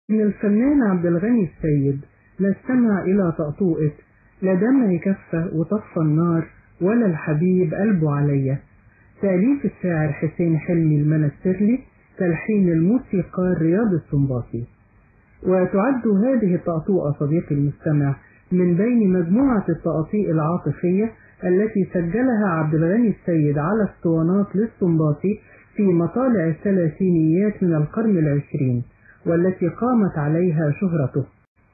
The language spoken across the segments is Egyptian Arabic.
من الفنان عبد الغني السيد نستمع إلى طقطوقة لا دمع كفة وطفى النار ولا الحبيب قلبه عليا تأليف الشاعر حسين حلمي المنسترلي تلحين الموسيقار رياض السنباطي وتعد هذه الطقطوقة صديقي المستمع من بين مجموعة التقاطيع العاطفية التي سجلها عبد الغني السيد على اسطوانات للسنباطي في مطالع الثلاثينيات من القرن العشرين والتي قامت عليها شهرته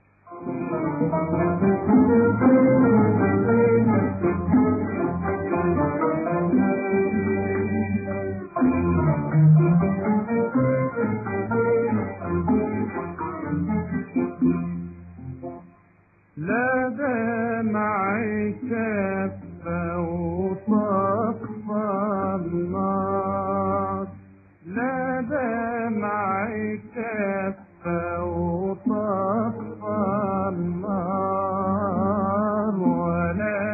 لا دمع كفة وطفى النار لا دمع كفة وطفى النار ولا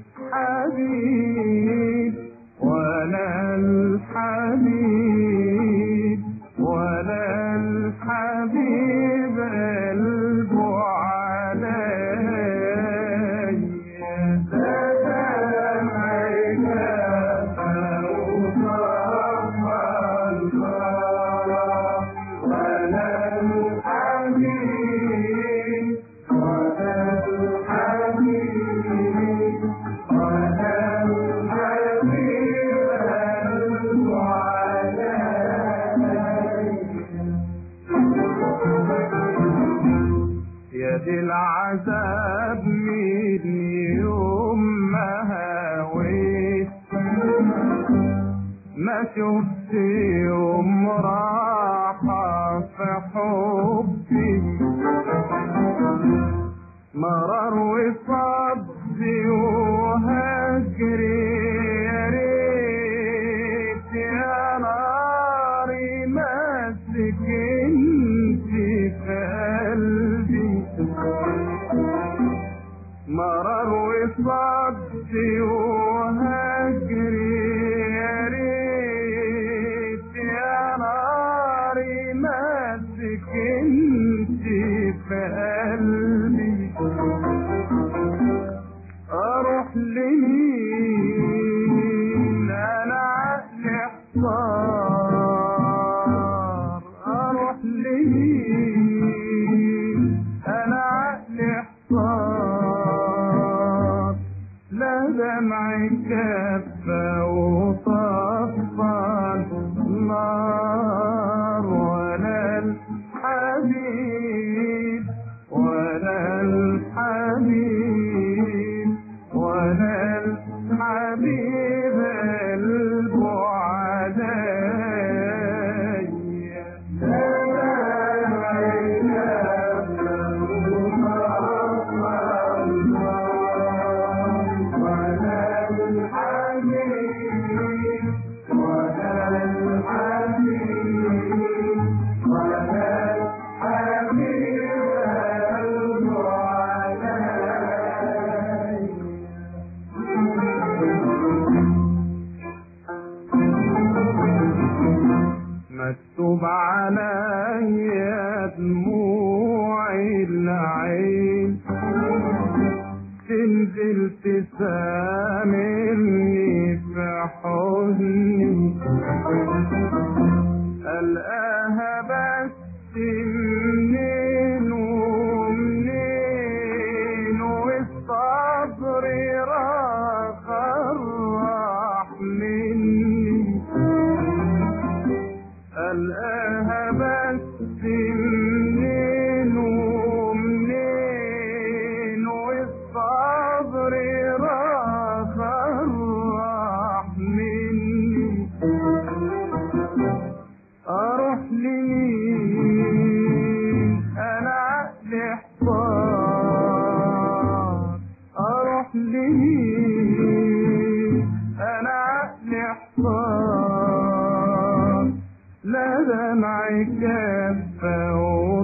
الحبيب ولا الحبيب ولا الحبيب قلبه عليا لا دمعك فوطفى النار ولا الحبيب ولا الحبيب ولا الحبيب قلبه عليا يا دي العذاب من يوم ما هويت ما شفت يوم راحة في حبي مرار وصدي وهجري يا ريت يا ناري ما سكنت في قلبي مرار وصدي وهجري يا ريت يا ناري ما سكنت في قلبي اروح لمين انا عقلي احتار اروح لمين انا عقلي احتار لا دمع كفة وطفى النار ولا الحبيب ولا الحبيب ولا الحبيب قلبه عليا مكتوب عليا دموع العين تنزل تسامرني في حزني ألقاها بس منين ومنين والصبر راح راح مني ألقاها بس منين ومنين والصبر راح راح مني أروح لمين أنا عقلي احتار أروح لمين أنا عقلي احتار لا دمع كفة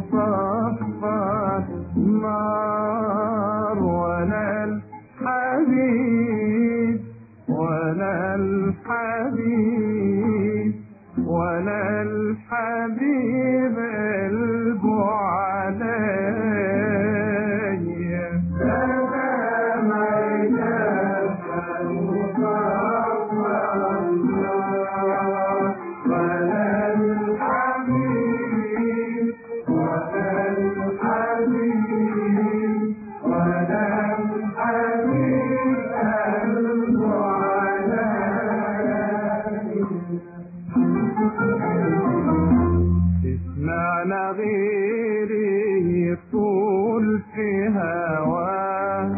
وطفى النار ولا الحبيب ولا الحبيب ولا الحبيب قلبه وانا غيري طول في هواه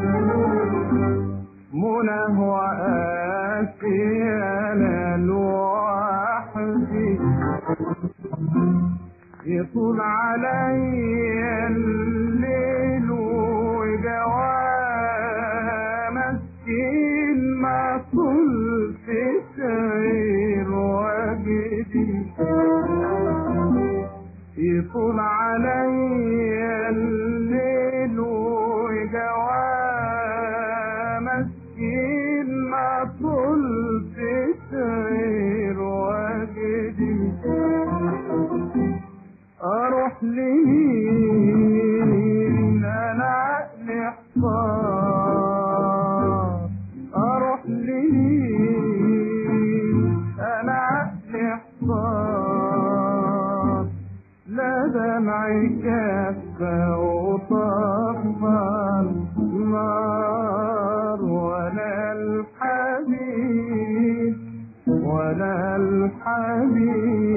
منى وآتي انا لوحدي يطول علي الليل وجواه مسكين ما طول في سعير وجدي يطول علي الليل وجواه مسكين ما طول في سعير وجدي اروح لمين انا عقلي حصار اروح لمين انا عقلي حصار لا دمعي كفى وطفى النار ولا الحبيب ولا الحبيب